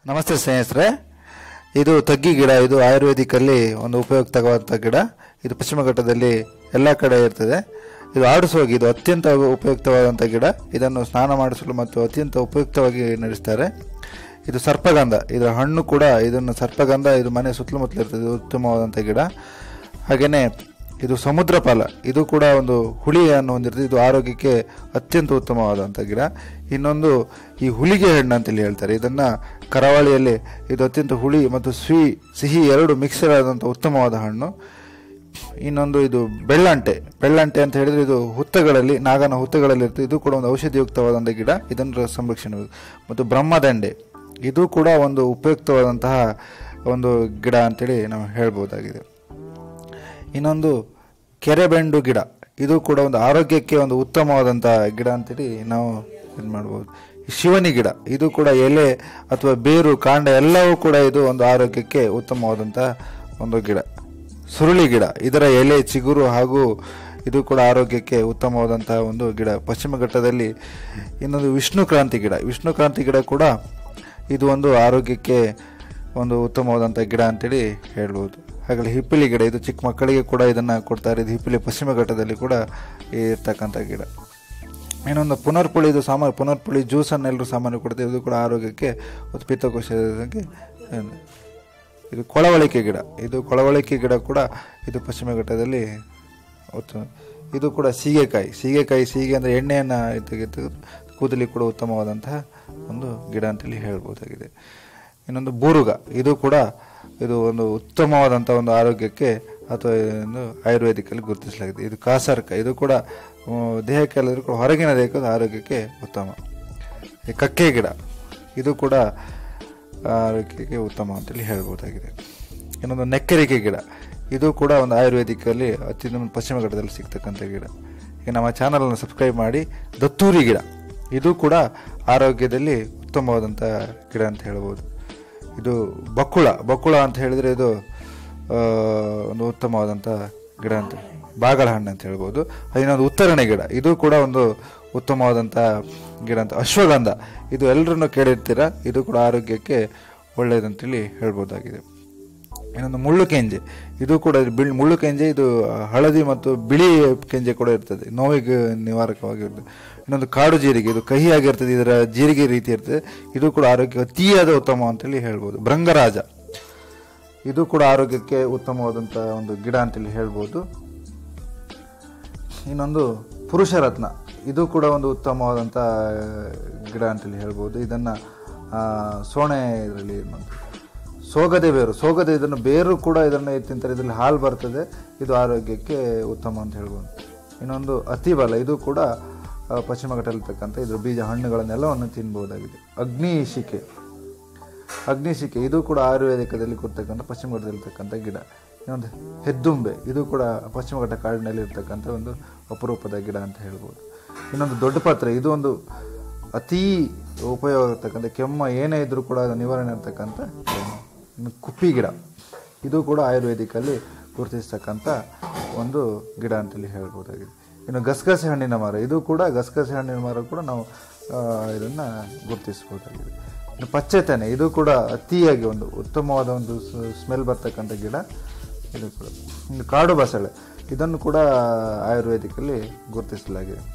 ನಮಸ್ತೆ ಸ್ನೇಹಿತರೆ ಇದು ತಗ್ಗಿ ಗಿಡ ಇದು ಆಯುರ್ವೇದಿಕಲ್ಲಿ ಒಂದು ಉಪಯುಕ್ತವಾದ ಗಿಡ ಇದು ಪಶ್ಚಿಮ ಘಟ್ಟದಲ್ಲಿ ಎಲ್ಲ ಕಡೆ ಇರ್ತದೆ ಇದು ಆಡಿಸುವಾಗಿ ಇದು ಅತ್ಯಂತ ಉಪಯುಕ್ತವಾದಂಥ ಗಿಡ ಇದನ್ನು ಸ್ನಾನ ಮಾಡಿಸಲು ಮತ್ತು ಅತ್ಯಂತ ಉಪಯುಕ್ತವಾಗಿ ನಡೆಸ್ತಾರೆ ಇದು ಸರ್ಪಗಂಧ ಇದರ ಹಣ್ಣು ಕೂಡ ಇದನ್ನು ಸರ್ಪಗಂಧ ಇದು ಮನೆ ಸುತ್ತಮುತ್ತಲು ಇರ್ತದೆ ಇದು ಉತ್ತಮವಾದಂಥ ಗಿಡ ಹಾಗೆಯೇ ಇದು ಸಮುದ್ರ ಫಲ ಇದು ಕೂಡ ಒಂದು ಹುಳಿಯನ್ನು ಹೊಂದಿರ್ತದೆ ಇದು ಆರೋಗ್ಯಕ್ಕೆ ಅತ್ಯಂತ ಉತ್ತಮವಾದಂಥ ಗಿಡ ಇನ್ನೊಂದು ಈ ಹುಲಿಗೆ ಹಣ್ಣು ಅಂತೇಳಿ ಹೇಳ್ತಾರೆ ಇದನ್ನು ಕರಾವಳಿಯಲ್ಲಿ ಇದು ಅತ್ಯಂತ ಹುಳಿ ಮತ್ತು ಸಿಹಿ ಸಿಹಿ ಎರಡು ಮಿಕ್ಸರ್ ಆದಂಥ ಉತ್ತಮವಾದ ಹಣ್ಣು ಇನ್ನೊಂದು ಇದು ಬೆಳ್ಳಂಟೆ ಬೆಳ್ಳಂಟೆ ಅಂತ ಹೇಳಿದ್ರೆ ಇದು ಹುತ್ತಗಳಲ್ಲಿ ನಾಗನ ಹುತ್ತಗಳಲ್ಲಿ ಇರ್ತದೆ ಇದು ಕೂಡ ಒಂದು ಔಷಧಿಯುಕ್ತವಾದಂಥ ಗಿಡ ಇದನ್ನು ಸಂರಕ್ಷಣೆ ಮತ್ತು ಬ್ರಹ್ಮದಂಡೆ ಇದು ಕೂಡ ಒಂದು ಉಪಯುಕ್ತವಾದಂತಹ ಒಂದು ಗಿಡ ಅಂತೇಳಿ ನಾವು ಹೇಳ್ಬೋದಾಗಿದೆ ಇನ್ನೊಂದು ಕೆರೆಬೆಂಡು ಗಿಡ ಇದು ಕೂಡ ಒಂದು ಆರೋಗ್ಯಕ್ಕೆ ಒಂದು ಉತ್ತಮವಾದಂಥ ಗಿಡ ಅಂತೇಳಿ ನಾವು ಇದು ಮಾಡ್ಬೋದು ಶಿವನಿ ಗಿಡ ಇದು ಕೂಡ ಎಲೆ ಅಥವಾ ಬೇರು ಕಾಂಡ ಎಲ್ಲವೂ ಕೂಡ ಇದು ಒಂದು ಆರೋಗ್ಯಕ್ಕೆ ಉತ್ತಮವಾದಂಥ ಒಂದು ಗಿಡ ಸುರುಳಿ ಗಿಡ ಇದರ ಎಲೆ ಚಿಗುರು ಹಾಗೂ ಇದು ಕೂಡ ಆರೋಗ್ಯಕ್ಕೆ ಉತ್ತಮವಾದಂತಹ ಒಂದು ಗಿಡ ಪಶ್ಚಿಮ ಘಟ್ಟದಲ್ಲಿ ಇನ್ನೊಂದು ವಿಷ್ಣು ಕ್ರಾಂತಿ ಗಿಡ ವಿಷ್ಣು ಕ್ರಾಂತಿ ಗಿಡ ಕೂಡ ಇದು ಒಂದು ಆರೋಗ್ಯಕ್ಕೆ ಒಂದು ಉತ್ತಮವಾದಂಥ ಗಿಡ ಅಂತೇಳಿ ಹೇಳ್ಬೋದು ಹಾಗೆ ಹಿಪ್ಪಿಲಿ ಗಿಡ ಇದು ಚಿಕ್ಕ ಮಕ್ಕಳಿಗೆ ಕೂಡ ಇದನ್ನು ಕೊಡ್ತಾರೆ ಇದು ಹಿಪ್ಪಿಲಿ ಪಶ್ಚಿಮ ಘಟ್ಟದಲ್ಲಿ ಕೂಡ ಇರ್ತಕ್ಕಂಥ ಗಿಡ ಇನ್ನೊಂದು ಪುನರ್ಪುಳಿ ಇದು ಸಾಮಾನ್ಯ ಪುನರ್ಪುಳಿ ಜ್ಯೂಸನ್ನು ಎಲ್ಲರೂ ಸಾಮಾನ್ಯ ಕೊಡ್ತಾರೆ ಇದು ಕೂಡ ಆರೋಗ್ಯಕ್ಕೆ ಮತ್ತು ಪಿತ್ತಕೋಶಕ್ಕೆ ಇದು ಕೊಳವಳಿಕೆ ಗಿಡ ಇದು ಕೊಳವಳಿಕೆ ಗಿಡ ಕೂಡ ಇದು ಪಶ್ಚಿಮ ಘಟ್ಟದಲ್ಲಿ ಉತ್ತಮ ಇದು ಕೂಡ ಸೀಗೆಕಾಯಿ ಸೀಗೆಕಾಯಿ ಸೀಗೆ ಅಂದರೆ ಎಣ್ಣೆಯನ್ನು ತೆಗೆದು ಕೂದಲಿಗೆ ಕೂಡ ಉತ್ತಮವಾದಂತಹ ಒಂದು ಗಿಡ ಅಂತೇಳಿ ಹೇಳ್ಬೋದಾಗಿದೆ ಇನ್ನೊಂದು ಬೂರುಗ ಇದು ಕೂಡ ಇದು ಒಂದು ಉತ್ತಮವಾದಂಥ ಒಂದು ಆರೋಗ್ಯಕ್ಕೆ ಅಥವಾ ಒಂದು ಆಯುರ್ವೇದಿಕಲ್ಲಿ ಗುರುತಿಸಲಾಗಿದೆ ಇದು ಕಾಸರ್ಕ ಇದು ಕೂಡ ಆ, ದೇಹಕ್ಕೆ ಅಲ್ಲದ್ರೂ ಕೂಡ ಹೊರಗಿನ ದೇಹಕ್ಕೆ ಆರೋಗ್ಯಕ್ಕೆ ಉತ್ತಮ ಈ ಕಕ್ಕೆ ಗಿಡ ಇದು ಕೂಡ ಆರೋಗ್ಯಕ್ಕೆ ಉತ್ತಮ ಅಂತೇಳಿ ಹೇಳ್ಬೋದಾಗಿದೆ ಇನ್ನೊಂದು ನೆಕ್ಕರಿಕೆ ಗಿಡ ಇದು ಕೂಡ ಒಂದು ಆಯುರ್ವೇದಿಕಲ್ಲಿ ಅತ್ಯಂತ ಪಶ್ಚಿಮ ಘಟ್ಟದಲ್ಲಿ ಸಿಗ್ತಕ್ಕಂಥ ಗಿಡ ಈಗ ನಮ್ಮ ಚಾನಲನ್ನು ಸಬ್ಸ್ಕ್ರೈಬ್ ಮಾಡಿ ದತ್ತೂರಿ ಗಿಡ ಇದು ಕೂಡ ಆರೋಗ್ಯದಲ್ಲಿ ಉತ್ತಮವಾದಂಥ ಗಿಡ ಅಂತ ಹೇಳ್ಬೋದು ಇದು ಬಕ್ಕುಳ ಬಕ್ಕುಳ ಅಂತ ಹೇಳಿದರೆ ಇದು ಆ, ಒಂದು ಉತ್ತಮವಾದಂಥ ಗಿಡ ಅಂತ ಬಾಗಳ ಹಣ್ಣು ಅಂತ ಹೇಳ್ಬೋದು ಇನ್ನೊಂದು ಉತ್ತರಣೆ ಗಿಡ ಇದು ಕೂಡ ಒಂದು ಉತ್ತಮವಾದಂಥ ಗಿಡ ಅಂತ ಅಶ್ವಗಂಧ ಇದು ಎಲ್ಲರನ್ನು ಕೇಳಿರ್ತೀರ ಇದು ಕೂಡ ಆರೋಗ್ಯಕ್ಕೆ ಒಳ್ಳೆಯದಂತೇಳಿ ಹೇಳ್ಬೋದಾಗಿದೆ ಇನ್ನೊಂದು ಮುಳ್ಳು ಕೆಂಜೆ ಇದು ಕೂಡ ಬಿಳ್ ಮುಳ್ಳು ಕೆಂಜೆ ಇದು ಹಳದಿ ಮತ್ತು ಬಿಳಿ ಕೆಂಜೆ ಕೂಡ ಇರ್ತದೆ ನೋವಿಗೆ ನಿವಾರಕವಾಗಿರ್ತದೆ ಇನ್ನೊಂದು ಕಾಡು ಜೀರಿಗೆ ಇದು ಕಹಿಯಾಗಿರ್ತದೆ ಇದರ ಜೀರಿಗೆ ರೀತಿ ಇರ್ತದೆ ಇದು ಕೂಡ ಆರೋಗ್ಯ ಅತಿಯಾದ ಉತ್ತಮ ಅಂತೇಳಿ ಹೇಳ್ಬೋದು ಭೃಂಗರಾಜ ಇದು ಕೂಡ ಆರೋಗ್ಯಕ್ಕೆ ಉತ್ತಮವಾದಂಥ ಒಂದು ಗಿಡ ಅಂತೇಳಿ ಹೇಳ್ಬೋದು ಇನ್ನೊಂದು ಪುರುಷ ರತ್ನ ಇದು ಕೂಡ ಒಂದು ಉತ್ತಮವಾದಂಥ ಗಿಡ ಅಂತೇಳಿ ಹೇಳ್ಬೋದು ಇದನ್ನು ಸೋಣೆ ಇದರಲ್ಲಿ ಇದು ಮಾಡ್ತಾರೆ. ಸೋಗದೆ ಬೇರು ಸೋಗದೆ ಇದನ್ನು ಬೇರು ಕೂಡ ಇದನ್ನು ತಿಂತಾರೆ ಇದರಲ್ಲಿ ಹಾಲು ಬರ್ತದೆ ಇದು ಆರೋಗ್ಯಕ್ಕೆ ಉತ್ತಮ ಅಂತ ಹೇಳ್ಬೋದು ಇನ್ನೊಂದು ಅತಿಬಲ ಇದು ಕೂಡ ಆ, ಪಶ್ಚಿಮ ಘಟ್ಟದಲ್ಲಿರ್ತಕ್ಕಂಥ ಇದ್ರ ಬೀಜ ಹಣ್ಣುಗಳನ್ನೆಲ್ಲವನ್ನು ತಿನ್ಬೋದಾಗಿದೆ ಅಗ್ನಿಶಿಕೆ ಅಗ್ನಿಶಿಕೆ ಇದು ಕೂಡ ಆಯುರ್ವೇದಿಕದಲ್ಲಿ ಕೊಡ್ತಕ್ಕಂಥ ಪಶ್ಚಿಮ ಘಟ್ಟದಲ್ಲಿರ್ತಕ್ಕಂಥ ಗಿಡ ಇನ್ನೊಂದು ಹೆದ್ದುಂಬೆ ಇದು ಕೂಡ ಪಶ್ಚಿಮ ಘಟ್ಟ ಕಾಡಿನಲ್ಲಿ ಇರ್ತಕ್ಕಂಥ ಒಂದು ಅಪರೂಪದ ಗಿಡ ಅಂತ ಹೇಳ್ಬೋದು ಇನ್ನೊಂದು ದೊಡ್ಡ ಪಾತ್ರೆ ಇದು ಒಂದು ಅತೀ ಉಪಯೋಗ ಇರ್ತಕ್ಕಂಥ ಕೆಮ್ಮ ಏನೇ ಇದ್ರೂ ಕೂಡ ಅದು ನಿವಾರಣೆ ಇರ್ತಕ್ಕಂಥ ಇನ್ನು ಕುಪ್ಪಿ ಗಿಡ ಇದು ಕೂಡ ಆಯುರ್ವೇದಿಕಲ್ಲಿ ಗುರುತಿಸ್ತಕ್ಕಂಥ ಒಂದು ಗಿಡ ಅಂತೇಳಿ ಹೇಳ್ಬೋದಾಗಿದೆ ಇನ್ನು ಗಸಗಸೆ ಹಣ್ಣಿನ ಮರ ಇದು ಕೂಡ ಗಸಗಸೆ ಹಣ್ಣಿನ ಮರ ಕೂಡ ನಾವು ಆ, ಇದನ್ನು ಗುರುತಿಸ್ಬೋದಾಗಿದೆ ಇನ್ನು ಪಚ್ಚೆ ತೆನೆ ಇದು ಕೂಡ ಅತಿಯಾಗಿ ಒಂದು ಉತ್ತಮವಾದ ಒಂದು ಸ್ಮೆಲ್ ಬರ್ತಕ್ಕಂಥ ಗಿಡ ಇದು ಕೂಡ ಇನ್ನು ಕಾಡು ಬಸಳೆ ಇದನ್ನು ಕೂಡ ಆಯುರ್ವೇದಿಕಲ್ಲಿ ಗುರುತಿಸಲಾಗಿದೆ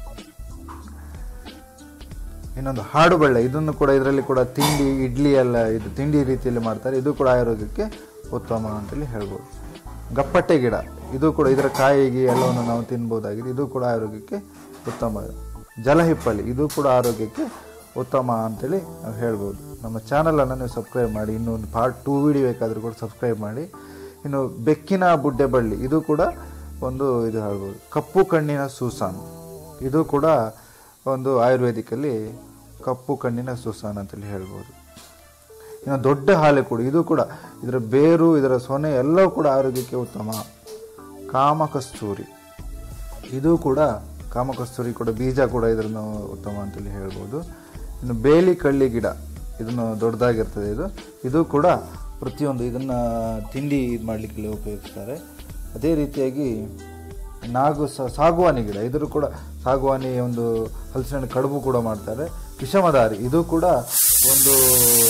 ಇನ್ನೊಂದು ಹಾಡು ಬಳ್ಳೆ ಇದನ್ನು ಕೂಡ ಇದರಲ್ಲಿ ಕೂಡ ತಿಂಡಿ ಇಡ್ಲಿ ಎಲ್ಲ ಇದು ತಿಂಡಿ ರೀತಿಯಲ್ಲಿ ಮಾಡ್ತಾರೆ ಇದು ಕೂಡ ಆರೋಗ್ಯಕ್ಕೆ ಉತ್ತಮ ಅಂತೇಳಿ ಹೇಳ್ಬೋದು ಗಪ್ಪಟ್ಟೆ ಗಿಡ ಇದು ಕೂಡ ಇದರ ಕಾಯಿಗೆ ಎಲ್ಲವನ್ನು ನಾವು ತಿನ್ಬೋದಾಗಿದೆ ಇದು ಕೂಡ ಆರೋಗ್ಯಕ್ಕೆ ಉತ್ತಮ ಜಲಹಿಪ್ಪಲಿ ಇದು ಕೂಡ ಆರೋಗ್ಯಕ್ಕೆ ಉತ್ತಮ ಅಂತೇಳಿ ನಾವು ಹೇಳ್ಬೋದು ನಮ್ಮ ಚಾನಲನ್ನು ನೀವು ಸಬ್ಸ್ಕ್ರೈಬ್ ಮಾಡಿ ಇನ್ನೂ ಒಂದು ಪಾರ್ಟ್ ಟೂ ವಿಡಿಯೋ ಬೇಕಾದರೂ ಕೂಡ ಸಬ್ಸ್ಕ್ರೈಬ್ ಮಾಡಿ ಇನ್ನು ಬೆಕ್ಕಿನ ಬುಡ್ಡೆ ಬಳ್ಳಿ ಇದು ಕೂಡ ಒಂದು ಇದು ಹೇಳ್ಬೋದು ಕಪ್ಪು ಕಣ್ಣಿನ ಸೂಸಾನ್ ಇದು ಕೂಡ ಒಂದು ಆಯುರ್ವೇದಿಕಲ್ಲಿ ಕಪ್ಪು ಕಣ್ಣಿನ ಸುಸಾನ್ ಅಂತೇಳಿ ಹೇಳ್ಬೋದು ಇನ್ನು ದೊಡ್ಡ ಹಾಲೆ ಕೂಡ ಇದು ಕೂಡ ಇದರ ಬೇರು ಇದರ ಸೊನೆ ಎಲ್ಲವೂ ಕೂಡ ಆರೋಗ್ಯಕ್ಕೆ ಉತ್ತಮ ಕಾಮಕಸ್ತೂರಿ ಇದು ಕೂಡ ಕಾಮಕಸ್ತೂರಿ ಕೂಡ ಬೀಜ ಕೂಡ ಇದನ್ನು ಉತ್ತಮ ಅಂತೇಳಿ ಹೇಳ್ಬೋದು ಇನ್ನು ಬೇಲಿ ಕಳ್ಳಿ ಗಿಡ ಇದನ್ನು ದೊಡ್ಡದಾಗಿರ್ತದೆ ಇದು ಇದು ಕೂಡ ಪ್ರತಿಯೊಂದು ಇದನ್ನು ತಿಂಡಿ ಇದು ಮಾಡಲಿಕ್ಕೆ ಉಪಯೋಗಿಸ್ತಾರೆ ಅದೇ ರೀತಿಯಾಗಿ ನಾಗು ಸ- ಸಾಗುವಾನಿ ಗಿಡ ಇದ್ರ ಕೂಡ ಸಾಗುವಾನಿ ಒಂದು ಹಲಸಿನ ಹಣ್ಣು ಕಡುಬು ಕೂಡ ಮಾಡ್ತಾರೆ ವಿಷಮದಾರಿ ಇದು ಕೂಡ ಒಂದು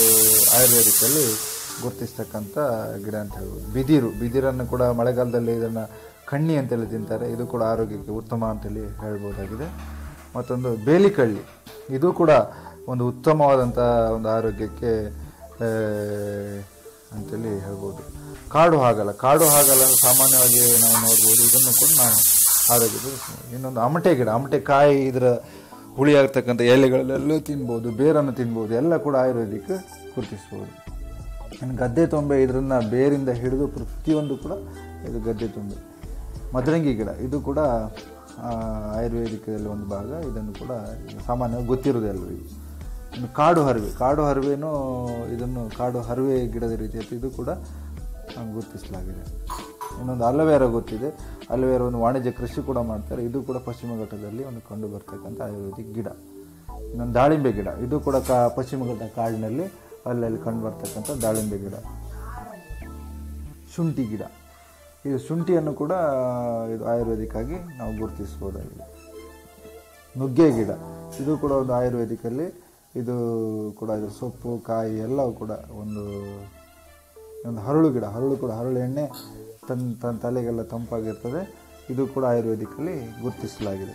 ಆಯುರ್ವೇದಿಕಲ್ಲಿ ಗುರುತಿಸ್ತಕ್ಕಂಥ ಗಿಡ ಅಂತ ಹೇಳ್ಬೋದು ಬಿದಿರು ಬಿದಿರನ್ನು ಕೂಡ ಮಳೆಗಾಲದಲ್ಲಿ ಇದನ್ನು ಕಣ್ಣಿ ಅಂತೇಳಿ ತಿಂತಾರೆ ಇದು ಕೂಡ ಆರೋಗ್ಯಕ್ಕೆ ಉತ್ತಮ ಅಂತೇಳಿ ಹೇಳ್ಬೋದಾಗಿದೆ ಮತ್ತೊಂದು ಬೇಲಿಕಳ್ಳಿ ಇದು ಕೂಡ ಒಂದು ಉತ್ತಮವಾದಂಥ ಒಂದು ಆರೋಗ್ಯಕ್ಕೆ ಆ, ಅಂತೇಳಿ ಹೇಳ್ಬೋದು ಕಾಡು ಹಾಗಲ್ಲ ಕಾಡು ಹಾಗಲ್ಲ ಅಂದ್ರೆ ಸಾಮಾನ್ಯವಾಗಿ ನಾವು ನೋಡ್ಬೋದು ಇದನ್ನು ಕೂಡ ನಾವು ಆರೋಗ್ಯದ ಇನ್ನೊಂದು ಅಮಟೆ ಗಿಡ ಅಮಟೆ ಕಾಯಿ ಇದರ ಹುಳಿ ಆಗ್ತಕ್ಕಂಥ ಎಲೆಗಳಲ್ಲೆಲ್ಲೂ ತಿನ್ಬೋದು ಬೇರನ್ನು ತಿನ್ಬೋದು ಎಲ್ಲ ಕೂಡ ಆಯುರ್ವೇದಿಕ್ ಗುರುತಿಸ್ಬೋದು ಇನ್ನು ಗದ್ದೆ ತೊಂಬೆ ಇದರನ್ನ ಬೇರಿಂದ ಹಿಡಿದು ಪ್ರತಿಯೊಂದು ಕೂಡ ಇದು ಗದ್ದೆ ತುಂಬೆ ಮದರಂಗಿ ಗಿಡ ಇದು ಕೂಡ ಆ, ಆಯುರ್ವೇದಿಕದಲ್ಲಿ ಒಂದು ಭಾಗ ಇದನ್ನು ಕೂಡ ಸಾಮಾನ್ಯವಾಗಿ ಗೊತ್ತಿರೋದು ಎಲ್ಲರಿಗೂ ಇನ್ನು ಕಾಡು ಹರಿವೆ ಕಾಡು ಹರಿವೆನೂ ಇದನ್ನು ಕಾಡು ಹರಿವೆ ಗಿಡದ ರೀತಿ ಇತ್ತು. ಇದು ಕೂಡ ಆ, ಗುರುತಿಸಲಾಗಿದೆ ಇನ್ನೊಂದು ಅಲವೇರ ಗೊತ್ತಿದೆ ಅಲವೇರ ಒಂದು ವಾಣಿಜ್ಯ ಕೃಷಿ ಕೂಡ ಮಾಡ್ತಾರೆ ಇದು ಕೂಡ ಪಶ್ಚಿಮ ಘಟ್ಟದಲ್ಲಿ ಒಂದು ಕಂಡು ಬರ್ತಕ್ಕಂಥ ಆಯುರ್ವೇದಿಕ್ ಗಿಡ ಇನ್ನೊಂದು ದಾಳಿಂಬೆ ಗಿಡ ಇದು ಕೂಡ ಕಾ ಪಶ್ಚಿಮ ಘಟ್ಟ ಕಾಡಿನಲ್ಲಿ ಅಲ್ಲಲ್ಲಿ ಕಂಡು ಬರ್ತಕ್ಕಂಥ ದಾಳಿಂಬೆ ಗಿಡ ಶುಂಠಿ ಗಿಡ ಇದು ಶುಂಠಿಯನ್ನು ಕೂಡ ಇದು ಆಯುರ್ವೇದಿಕ್ ಆಗಿ ನಾವು ಗುರುತಿಸ್ಬೋದಾಗಿದೆ ನುಗ್ಗೆ ಗಿಡ ಇದು ಕೂಡ ಒಂದು ಆಯುರ್ವೇದಿಕಲ್ಲಿ ಇದು ಕೂಡ ಇದು ಸೊಪ್ಪು ಕಾಯಿ ಎಲ್ಲವೂ ಕೂಡ ಒಂದು ಒಂದು ಹರಳು ಗಿಡ ಹರಳು ಕೂಡ ಹರಳು ಎಣ್ಣೆ ತನ್ನ ತನ್ನ ತಲೆಗೆಲ್ಲ ತಂಪಾಗಿರ್ತದೆ ಇದು ಕೂಡ ಆಯುರ್ವೇದಿಕಲ್ಲಿ ಗುರುತಿಸಲಾಗಿದೆ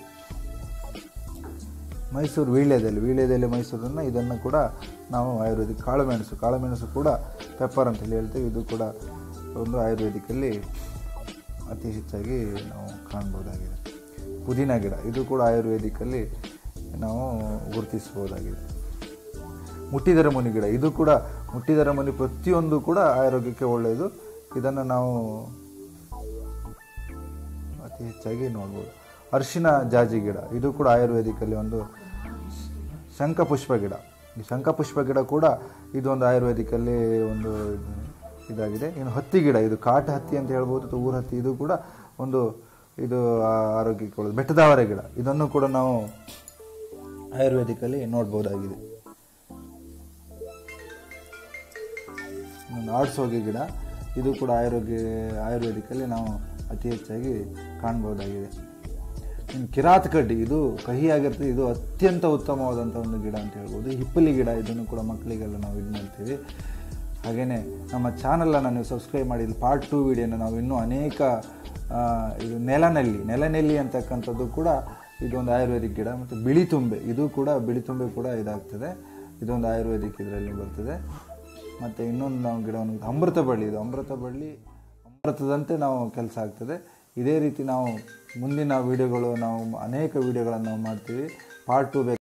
ಮೈಸೂರು ವೀಳ್ಯದೆಲೆ ವೀಳ್ಯದೆಲೆ ಮೈಸೂರನ್ನು ಇದನ್ನು ಕೂಡ ನಾವು ಆಯುರ್ವೇದಿಕ್ ಕಾಳುಮೆಣಸು ಕಾಳುಮೆಣಸು ಕೂಡ ಪೆಪ್ಪರ್ ಅಂತೇಳಿ ಹೇಳ್ತೇವೆ ಇದು ಕೂಡ ಒಂದು ಆಯುರ್ವೇದಿಕಲ್ಲಿ ಅತಿ ಹೆಚ್ಚಾಗಿ ನಾವು ಕಾಣ್ಬೋದಾಗಿದೆ ಪುದೀನ ಗಿಡ ಇದು ಕೂಡ ಆಯುರ್ವೇದಿಕಲ್ಲಿ ನಾವು ಗುರುತಿಸ್ಬೋದಾಗಿದೆ ಮುಟ್ಟಿದರ ಮುನಿ ಗಿಡ ಇದು ಕೂಡ ಮುಟ್ಟಿದರ ಮುನಿ ಪ್ರತಿಯೊಂದು ಕೂಡ ಆರೋಗ್ಯಕ್ಕೆ ಒಳ್ಳೆಯದು ಇದನ್ನು ನಾವು ಅತಿ ಹೆಚ್ಚಾಗಿ ನೋಡ್ಬೋದು ಅರಿಶಿನ ಜಾಜಿ ಗಿಡ ಇದು ಕೂಡ ಆಯುರ್ವೇದಿಕಲ್ಲಿ ಒಂದು ಶಂಖಪುಷ್ಪ ಗಿಡ ಈ ಶಂಖಪುಷ್ಪ ಗಿಡ ಕೂಡ ಇದು ಒಂದು ಆಯುರ್ವೇದಿಕಲ್ಲಿ ಒಂದು ಇದಾಗಿದೆ ಇನ್ನು ಹತ್ತಿ ಗಿಡ ಇದು ಕಾಟ ಹತ್ತಿ ಅಂತ ಹೇಳ್ಬೋದು ಅಥವಾ ಊರ ಹತ್ತಿ ಇದು ಕೂಡ ಒಂದು ಇದು ಆ- ಆರೋಗ್ಯಕ್ಕೆ ಒಳ್ಳೆಯದು ಬೆಟ್ಟದಾವರೆ ಗಿಡ ಇದನ್ನು ಕೂಡ ನಾವು ಆಯುರ್ವೇದಿಕಲ್ಲಿ ನೋಡ್ಬೋದಾಗಿದೆ ಇನ್ನೊಂದು ಆಡ್ಸೋಗೆ ಗಿಡ ಇದು ಕೂಡ ಆಯುರ್ವೇದ ಆಯುರ್ವೇದಿಕಲ್ಲಿ ನಾವು ಅತಿ ಹೆಚ್ಚಾಗಿ ಕಾಣ್ಬೋದಾಗಿದೆ ಇನ್ನು ಕಿರಾತ್ ಕಡ್ಡಿ ಇದು ಕಹಿಯಾಗಿರ್ತದೆ ಇದು ಅತ್ಯಂತ ಉತ್ತಮವಾದಂಥ ಒಂದು ಗಿಡ ಅಂತ ಹೇಳ್ಬೋದು ಹಿಪ್ಪಲಿ ಗಿಡ ಇದನ್ನು ಕೂಡ ಮಕ್ಕಳಿಗೆಲ್ಲ ನಾವು ಇದು ಮಾಡ್ತೀವಿ ಹಾಗೆಯೇ ನಮ್ಮ ಚಾನಲನ್ನು ನೀವು ಸಬ್ಸ್ಕ್ರೈಬ್ ಮಾಡಿ ಇಲ್ಲಿ ಪಾರ್ಟ್ ಟು ವಿಡಿಯೋನ ನಾವು ಇನ್ನೂ ಅನೇಕ ಆ, ಇದು ನೆಲನೆಲ್ಲಿ ನೆಲನೆಲ್ಲಿ ಅಂತಕ್ಕಂಥದ್ದು ಕೂಡ ಇದೊಂದು ಆಯುರ್ವೇದಿಕ್ ಗಿಡ ಮತ್ತು ಬಿಳಿ ತುಂಬೆ ಇದು ಕೂಡ ಬಿಳಿ ತುಂಬೆ ಕೂಡ ಇದಾಗ್ತದೆ ಇದೊಂದು ಆಯುರ್ವೇದಿಕ್ ಇದರಲ್ಲಿ ಬರ್ತದೆ ಮತ್ತು ಇನ್ನೊಂದು ನಾವು ಗಿಡವನ್ನು ಅಮೃತ ಬಳ್ಳಿ ಇದು ಅಮೃತ ಬಳ್ಳಿ ಅಮೃತದಂತೆ ನಾವು ಕೆಲಸ ಆಗ್ತದೆ ಇದೇ ರೀತಿ ನಾವು ಮುಂದಿನ ವೀಡಿಯೋಗಳು ನಾವು ಅನೇಕ ವೀಡಿಯೋಗಳನ್ನು ನಾವು ಮಾಡ್ತೀವಿ ಪಾರ್ಟ್ ಟು ಬೇಕು